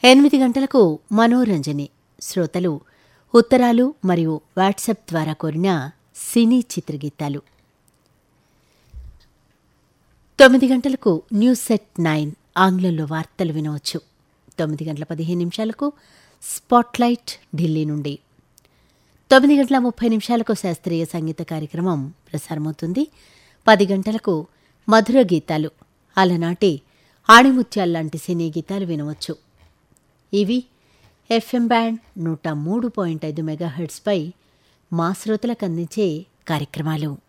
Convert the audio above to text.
ఎనిమిది గంటలకు మనోరంజని శ్రోతలు ఉత్తరాలు మరియు వాట్సాప్ ద్వారా కోరిన సినీ చిత్రగీతాలు తొమ్మిది గంటలకు న్యూస్ సెట్ నైన్ ఆంగ్లంలో వార్తలు వినవచ్చు తొమ్మిది గంటల పదిహేను నిమిషాలకు స్పాట్లైట్ ఢిల్లీ నుండి తొమ్మిది గంటల ముప్పై నిమిషాలకు శాస్త్రీయ సంగీత కార్యక్రమం ప్రసారమవుతుంది పది గంటలకు మధుర గీతాలు అలనాటి ఆణిముత్యాల్లాంటి సినీ గీతాలు వినవచ్చు ఇవి ఎఫ్ఎం బ్యాండ్ నూట మూడు పాయింట్ ఐదు మెగాహెర్ట్స్పై మా శ్రోతలకు అందించే కార్యక్రమాలు